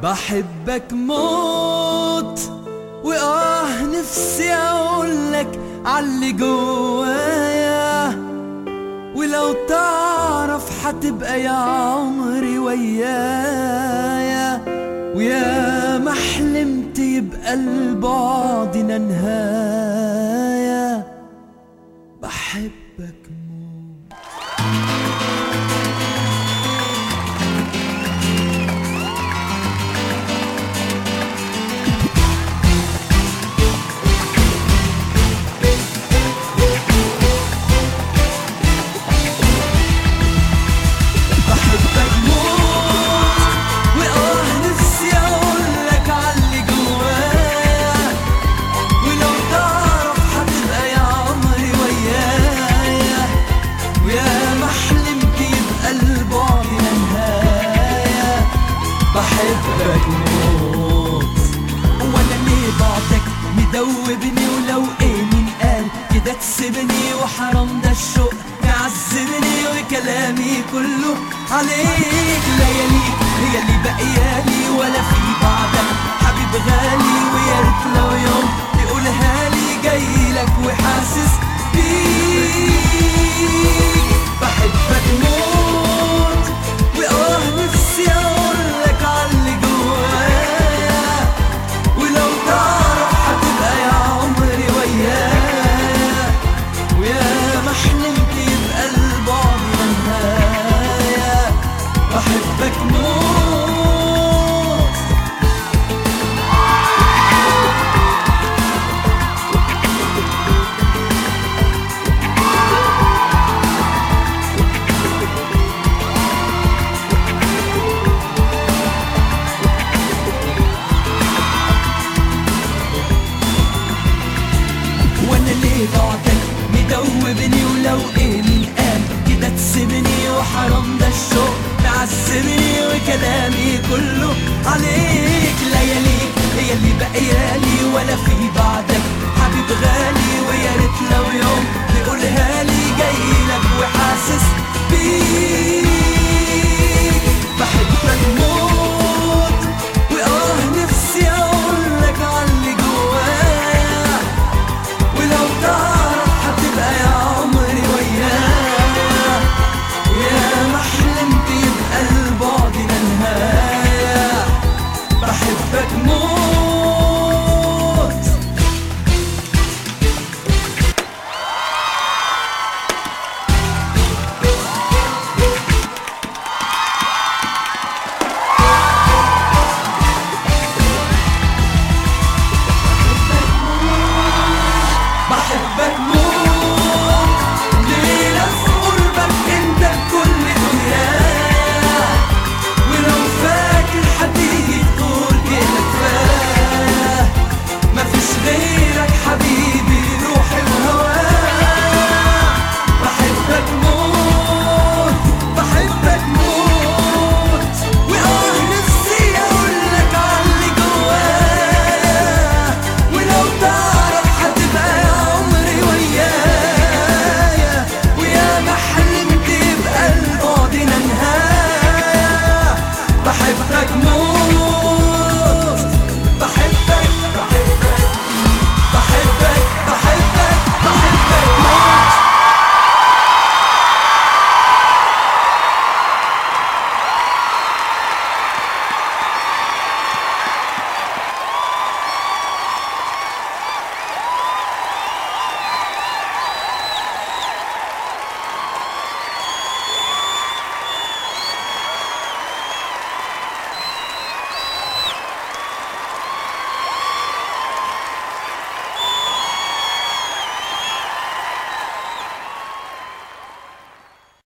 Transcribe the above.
بحبك موت وآه نفسي أقولك عاللي جوايا ولو تعرف حتبقى يا عمري ويايا ويا ما حلمت يبقى لبعضنا نهاية بحبك موت بحبك موت وآه نفسي أقولك عاللي جوايا ولو تعرف حتبقى يا عمري ويايا ويا ما حلمت يبقى لبعضنا نهاية بحبك موت وانا ليه بعدك مدوبني ولو ايه مين قال كده تسيبني وحرام ده الشوق يعذبني وكلامي كله عليك لياليك هي اللي بقيالي ولا في بعدك حبيب غالي ويا ريت لو يوم تقولها لي جايلك وحاسس بيك بحبك موت واه نفسي اقولك عاللي جوايا ولو تعرف حتبقى يا عمري ويايا ويا ما حلمت يبقى لبعضنا نهاية بحبك موت وانا ليه بعدك مدوبني ولو ايه من قال كده تسيبني وحرام ده الشوق تعذبني وكلامي كله عليك لياليك هي اللي بقيالي ولا في بعدك حبيب غالي ويا ريت لو يوم تقولها لي جايلك وحاسس